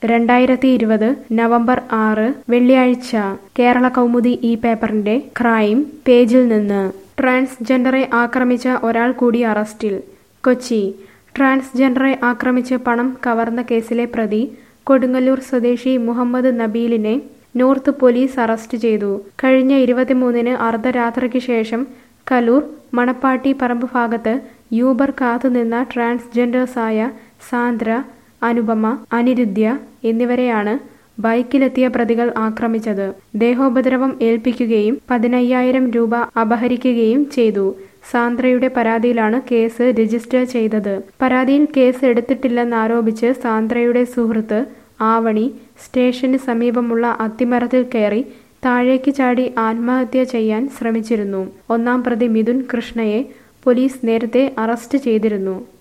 രണ്ടായിരത്തി ഇരുപത് നവംബർ ആറ് വെള്ളിയാഴ്ച കേരള കൗമുദി ഈ പേപ്പറിന്റെ ക്രൈം പേജിൽ നിന്ന് ട്രാൻസ്ജെൻഡറെ ആക്രമിച്ച ഒരാൾ കൂടി അറസ്റ്റിൽ കൊച്ചി ട്രാൻസ്ജെൻഡറെ ആക്രമിച്ച് പണം കവർന്ന കേസിലെ പ്രതി കൊടുങ്ങല്ലൂർ സ്വദേശി മുഹമ്മദ് നബീലിനെ നോർത്ത് പോലീസ് അറസ്റ്റ് ചെയ്തു കഴിഞ്ഞ ഇരുപത്തിമൂന്നിന് അർദ്ധരാത്രിക്ക് ശേഷം കലൂർ മണപ്പാട്ടി പറമ്പ് ഭാഗത്ത് യൂബർ കാത്തുനിന്ന ട്രാൻസ്ജെൻഡേഴ്സായ സാന്ദ്ര അനുപമ അനിരുദ്ധ്യ എന്നിവരെയാണ് ബൈക്കിലെത്തിയ പ്രതികൾ ആക്രമിച്ചത് ദേഹോപദ്രവം ഏൽപ്പിക്കുകയും പതിനയ്യായിരം രൂപ അപഹരിക്കുകയും ചെയ്തു സാന്ദ്രയുടെ പരാതിയിലാണ് കേസ് രജിസ്റ്റർ ചെയ്തത് പരാതിയിൽ കേസ് എടുത്തിട്ടില്ലെന്നാരോപിച്ച് സാന്ദ്രയുടെ സുഹൃത്ത് ആവണി സ്റ്റേഷന് സമീപമുള്ള അത്തിമരത്തിൽ കയറി താഴേക്ക് ചാടി ആത്മഹത്യ ചെയ്യാൻ ശ്രമിച്ചിരുന്നു ഒന്നാം പ്രതി മിഥുൻ കൃഷ്ണയെ പോലീസ് നേരത്തെ അറസ്റ്റ് ചെയ്തിരുന്നു